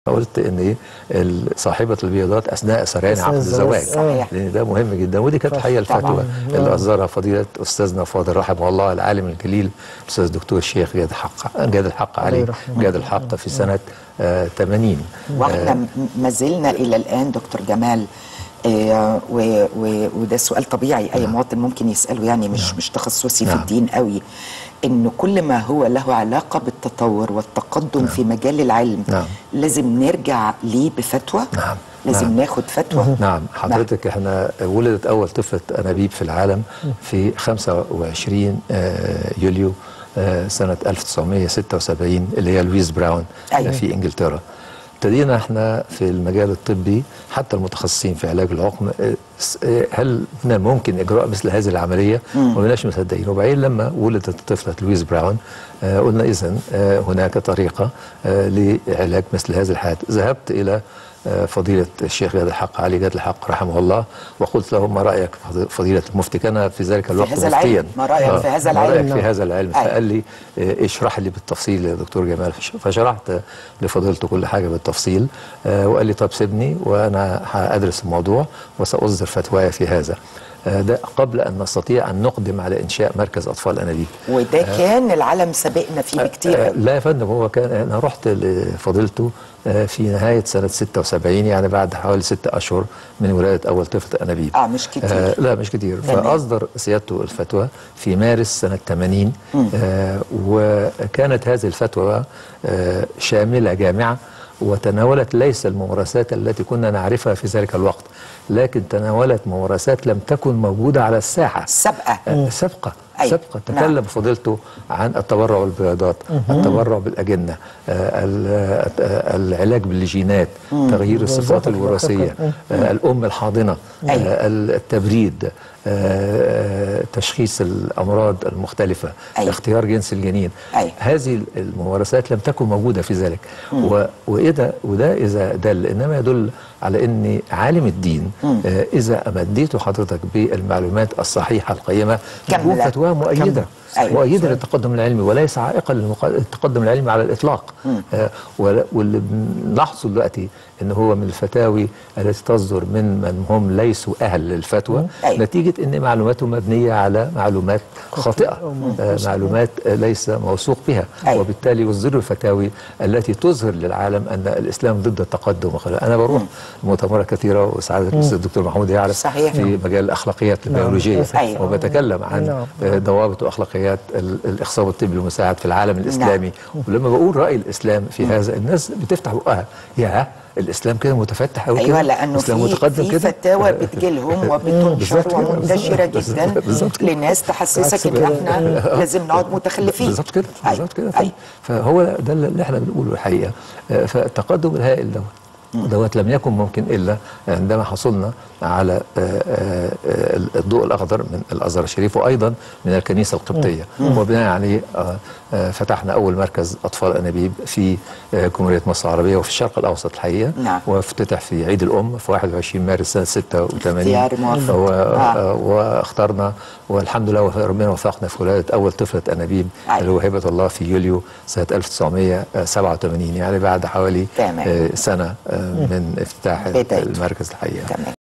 قلت ان ايه صاحبه البيضات اثناء سريان عقد الزواج صحيح. لان ده مهم جدا ودي كانت الحقيقه الفتوى اللي اصدرها فضيله استاذنا فاضل رحمه الله العالم الجليل الاستاذ الدكتور الشيخ جاد الحق جاد الحق علي جاد الحق في سنه آه 80 واحنا آه ما زلنا الى الان دكتور جمال آه و و وده سؤال طبيعي اي مواطن ممكن يساله يعني مش مش تخصصي في نعم. الدين قوي انه كل ما هو له علاقه بالتطور والتقدم نعم. في مجال العلم نعم. لازم نرجع ليه بفتوى نعم. لازم نعم. ناخد فتوى نعم حضرتك احنا ولدت اول طفله انابيب في العالم في 25 آه يوليو آه سنه 1976 اللي هي لويس براون أيوة. في انجلترا ابتدينا احنا في المجال الطبي حتى المتخصصين في علاج العقم هل من الممكن اجراء مثل هذه العمليه؟ ما بقيناش مصدقين وبعدين لما ولدت طفله لويس براون آه قلنا اذا آه هناك طريقه آه لعلاج مثل هذه الحالات ذهبت الى فضيلة الشيخ جاد الحق علي جاد الحق رحمه الله وقلت له ما رأيك فضيلة المفتي كان في ذلك الوقت في هذا مفتيا العلم ما رأيك في هذا ما العلم رأيك في هذا العلم أي. فقال لي اشرح لي بالتفصيل يا دكتور جمال فشرحت لفضيلته كل حاجة بالتفصيل وقال لي طب سيبني وأنا هأدرس الموضوع وسأصدر فتواي في هذا ده قبل أن نستطيع أن نقدم على إنشاء مركز أطفال أنابيب وده كان العالم سبقنا فيه بكتير لا يا فندم هو كان أنا رحت لفضيلته في نهاية سنة 76 يعني بعد حوالي ستة أشهر من ولادة أول طفل أنابيب آه مش كتير آه لا مش كتير فأصدر سيادته الفتوى في مارس سنة 80 آه وكانت هذه الفتوى آه شاملة جامعة وتناولت ليس الممارسات التي كنا نعرفها في ذلك الوقت لكن تناولت ممارسات لم تكن موجودة على الساحة سابقة آه سابقة أي. سابقة تكلم نعم. فضيلته عن التبرع بالبياضات التبرع بالأجنة آه العلاج بالجينات تغيير الصفات الوراثية آه الأم الحاضنة أي. آه التبريد تشخيص الأمراض المختلفة أي. اختيار جنس الجنين أي. هذه الممارسات لم تكن موجودة في ذلك و... وإذا وده إذا دل إنما يدل على أن عالم الدين آه إذا أمديته حضرتك بالمعلومات الصحيحة القيمة تكون فتوى مؤيدة أيوة. مؤيدة للتقدم العلمي وليس عائقا للتقدم العلمي على الإطلاق آه واللي بنلاحظه دلوقتي ان هو من الفتاوي التي تصدر من من هم ليسوا اهل للفتوى أيوة. نتيجه ان معلوماتهم مبنيه على معلومات خاطئه آه معلومات ليس موثوق بها أيوة. وبالتالي يصدروا الفتاوي التي تظهر للعالم ان الاسلام ضد التقدم انا بروح مؤتمرات كثيره وسعاده الاستاذ الدكتور محمود يعرف صحيح. في مجال الاخلاقيات البيولوجيه أيوة. وبتكلم عن ضوابط واخلاقيات الاخصاب الطبي المساعد في العالم الاسلامي ولما بقول راي الاسلام في هذا الناس بتفتح بقها يا الاسلام كده متفتح قوي ايوه لانه الاسلام في متقدم في كده فتاوى بتجيلهم وبتنشر ومنتشره جدا لناس تحسسك ان احنا لازم نقعد متخلفين بالظبط كده بالظبط كده فهو ده اللي احنا بنقوله الحقيقه فالتقدم الهائل دوت دوت لم يكن ممكن الا عندما حصلنا على الضوء الاخضر من الازهر الشريف وايضا من الكنيسه القبطيه وبناء عليه فتحنا اول مركز اطفال انابيب في جمهوريه مصر العربيه وفي الشرق الاوسط الحقيقه نعم. وافتتح في عيد الام في 21 مارس سنه 86 اختيار موفق و... آه. واخترنا والحمد لله ربنا وفقنا في ولاده اول طفله انابيب أي. اللي هو هبه الله في يوليو سنه 1987 يعني بعد حوالي تمام. سنه من افتتاح بداية. المركز الحقيقه تمام